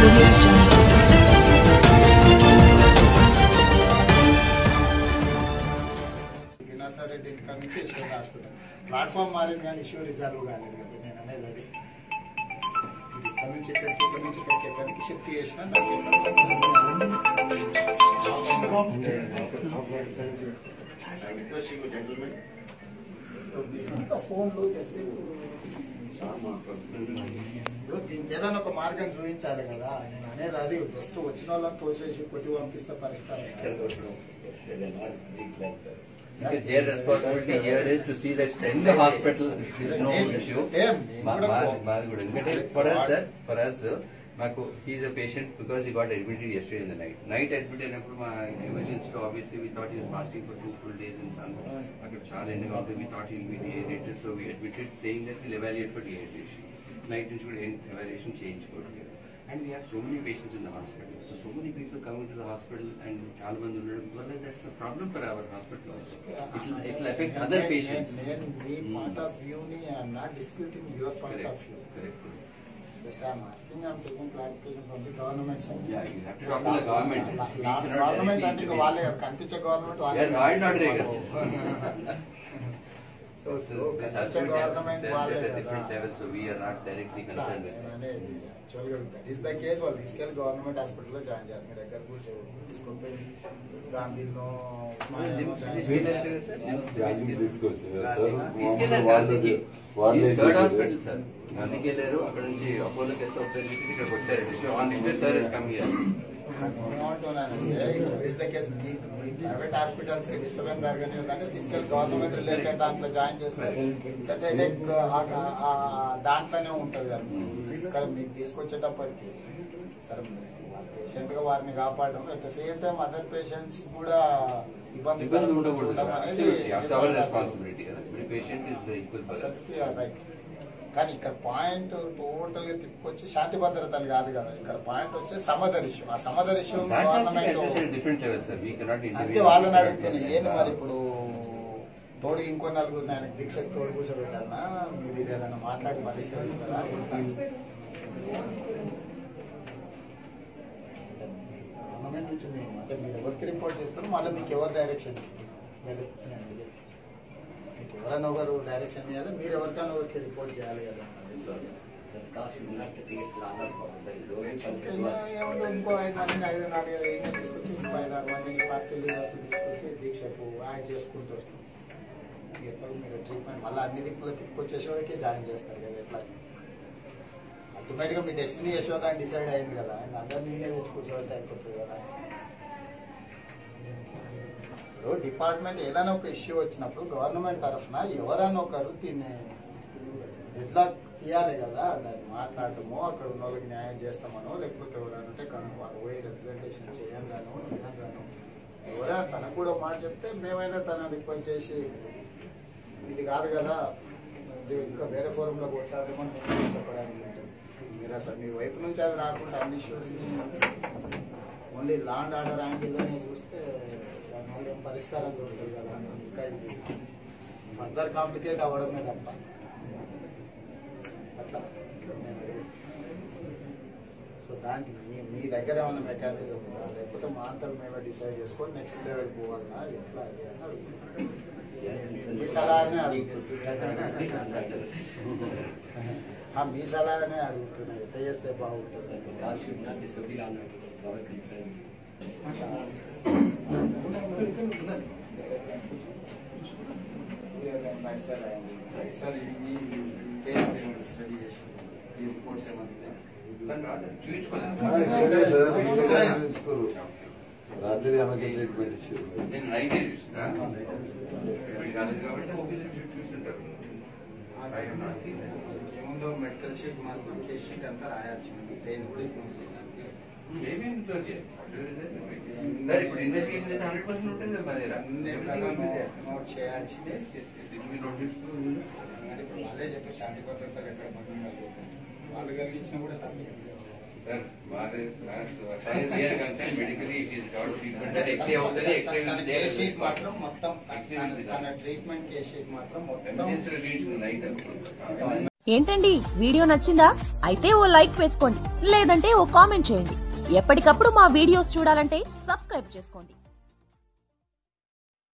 audio jungle. గినాసారెడ్డి ఇంటికాడ నుంచి Yashwant hospital platform మారింది కానీ ఇష్యూ రిజాల్వ్ కాలేదు కదా నేను అనేది అది ఇది ఇక్కడ నుంచి ఇక్కడికి ఇక్కడ నుంచి ఇక్కడికి ఎక్కడికి షిఫ్ట్ చేసిన నాకు ఇంకా ఫోన్లు చేస్తే ఇప్పుడు దీనికి ఏదైనా ఒక మార్గం చూపించాలి కదా నేను అనేది అది జస్ట్ వచ్చిన వాళ్ళని తోసేసి కొట్టి పంపిస్తే పరిష్కారం కాదు. Because their responsibility here is to see that in the hospital there is no issue. మా- మా- మాది కూడా ఎందుకంటే for us sir, for us sir, మాకు he is a patient because he got admitted yesterday in the night night admit అయినప్పుడు మా emergency లో obviously we thought he's fasting for two full days in sun అక్కడ చాలా ఎండగా ఉంటుంది we thought will be dehydrated so we admitted saying that will evaluate for dehydration night నుంచి కూడా ఎవాల్యుయేషన్ చేయించుకోవట్లేదు and we have so many patients in the hospital so so many people coming to the hospital and చాలా మంది ఉండడం వల్ల that's a problem for our hospital it it effect other నేను- patients నేను మీ పాయింట్ ఆఫ్ వ్యూ ని I'm not disputing your point of view just I'm asking I'm taking clarification from the government side Yeah, you have to talk to the government. We cannot government directly అంటే ఇక intervene. వాళ్ళే కనిపించే government వాళ్ళే Yeah, law and order is- so So this has కనిపించే to be dealt government dealt వాళ్ళే at a different కదా. level, so we are not directly concerned with it. అనేది యాక్చువల్గా దట్ ఈస్ ద కేస్ వాళ్ళు తీసుకెళ్ళి government హాస్పిటల్లో join చేయాలి మీ దగ్గర కూడా తీసుకొని గాంధీలో ఉస్మానియాలో జాయిన్ చేయాలి. గాంధీకి తీసుకొచ్చారు సార్ తీసుకెళ్ళారు వాళ్ళు గాంధీకి. వాళ్ళే ఇది థర్డ్ చేశారు. హాస్పిటల్ సార్ గాంధీకి వెళ్ళారు అక్కడ నుంచి అపోలోకి వెళ్తే ఒకసారి చెప్పేసి ఇక్కడికి వచ్చారు on request sir is come here private hospitals కి డిస్టర్బెన్స్ జరగని అంటే తీసుకెళ్లి గవర్నమెంట్ రిలేటెడ్ దాంట్లో జాయిన్ చేస్తే that headache, ఆ- ఆ- ఆ దాంట్లోనే ఉంటది కదా ఇక్కడ మీకు తీసుకొచ్చేటప్పటికి సరే పేషెంట్ గా వారిని కాపాడడం at the same time other patients కూడా ఇబ్బంది ఇబ్బంది ఉండకూడదు ఉండడం అనేది Absolutely. అవర్ రెస్పాన్సిబిలిటీ కదా patient is equal person Absolutely, you are right. కానీ ఇక్కడ పాయింట్ టోటల్ గా తిప్పుకొచ్చి శాంతి భద్రతలు కాదు కదా ఇక్కడ పాయింట్ వచ్చి సమదర్ ఇష్యూ ఆ some other issue government different level sir we cannot అంతే వాళ్ళని అడుగుతున్నా ఏంది మరి ఇప్పుడు తోడు ఇంకో నలుగురు ఆయన దీక్షకు తోడు కూర్చోబెట్టాలన్నా మీరు ఇది ఏదైనా మాట్లాడి పరిష్కరిస్తారా గవర్నమెంట్ నుంచి మేము అంటే మీరు ఎవరికి రిపోర్ట్ చేస్తారు మళ్ళీ మీకు ఎవరు డైరెక్షన్ ఇస్తారు మీరు నేను ఇది. మీకు ఎవరైనా ఒకరు డైరెక్షన్ ఇవ్వాలి మీరు ఎవరికైనా ఒకరికి రిపోర్ట్ చేయాలి కదా ఇంకా ఏముంది, ఇంకో ఐదు మందిని ఐదు నాలుగు ఐదు తీసుకొచ్చి ఇంకో ఐదు ఆరు మందిని పార్టీ లీడర్స్ తీసుకొచ్చి దీక్షకు యాడ్ చేసుకుంటూ వస్తాం ఎట్లా మీరు ట్రీట్మెంట్ మళ్ళీ అన్ని దిక్కులు తిప్పుకొచ్చేసరికి జాయిన్ చేస్తారు కదా ఎట్లా అల్టిమేట్ గా మీ డెస్టినీ యశోద అని డిసైడ్ అయింది కదా ఆయన అందరినీ నేనే తెచ్చుకోవచ్చు అయిపోతుంది కదా ఇప్పుడు డిపార్ట్మెంట్ ఏదైనా ఒక ఇష్యూ వచ్చినప్పుడు గవర్నమెంట్ తరఫున ఎవరైనా ఒకరు దీన్ని ఎట్లా తీయాలి కదా దాన్ని మాట్లాడటమో అక్కడ ఉన్న వాళ్ళకి న్యాయం చేస్తామనో లేకపోతే ఎవరైనా ఉంటే కనుక వాళ్ళు పోయి రిప్రజెంటేషన్ చేయంగాను విధంగాను ఎవరైనా తనకు కూడా మాట చెప్తే మేమైనా తన రిక్వెస్ట్ చేసి ఇది కాదు కదా ఇది ఇంకా వేరే ఫోరంలో కొట్టాలేమో అని నేను చెప్పడానికి ఉంటుంది. మీరు అసలు మీ వైపు నుంచి అది రాకుండా అన్ని ఇష్యూస్ని ఓన్లీ లాండ్ ఆర్డర్ యాంగిల్లోనే చూస్తే దానివల్ల ఏం పరిష్కారం దొరుకుతుంది కదా ఇంకా ఇది ఫర్దర్ కాంప్లికేట్ అవ్వడమే తప్ప అట్లా సో దానికి మీ మీ దగ్గర ఏమైనా మెకానిజం ఉందా లేకపోతే మా అంతా మేమే డిసైడ్ చేసుకొని నెక్స్ట్ లెవెల్ పోవాలన్నా ఎట్లా అది అని అడుగుతున్నాను. మీ సలహానే అడుగుతున్నా ఆ, మీ సలహానే అడుగుతున్నా ఎట్లా చేస్తే బాగుంటుంది సార్ ఈ కేసు ఏమైనా స్టడీ చేసి ఈ రిపోర్ట్స్ ఏమన్నా ఆ, ఇక్కడే సార్, ఇక్కడే చూసుకోరు. రాత్రి ఆమెకి ట్రీట్మెంట్ ఇచ్చారు నేను నైట్ చూసినా ఇప్పుడు కాలేదు కాబట్టి ఓపీలో చూస్తుంటారు I have not seen that. ఏముందో మెడికల్ షీట్ మాత్రం కేస్ షీట్ అంతా రాయొచ్చు దేని కూడా ఇగ్నోర్ చేయడానికి Maybe in third year. Sir ఇప్పుడు ఇన్వెస్టిగేషన్ అయితే హండ్రెడ్ పర్సెంట్ ఉంటుంది కదా మరి అన్ని నోట్ చేయాల్సి ఇప్పుడు వాళ్ళే చెప్పి శాంతి భద్రతలు ఎక్కడ పక్కన కలిగిపోతుంది వాళ్ళు కలిగించినా కూడా తప్పే సార్ మాది science year concern medically it is that treatment x-ray అవుతుంది ఎక్స్రే తన కేస్ షీట్ మాత్రం మొత్తం X-ray తన- ఉంది. తన ట్రీట్మెంట్ కేస్ షీట్ మాత్రం మొత్తం ఎమర్జెన్సీలో చూపించుకున్న నైట్ ఏంటండి వీడియో నచ్చిందా అయితే ఓ లైక్ వేసుకోండి లేదంటే ఓ కామెంట్ చేయండి ఎప్పటికప్పుడు మా వీడియోస్ చూడాలంటే సబ్స్క్రైబ్ చేసుకోండి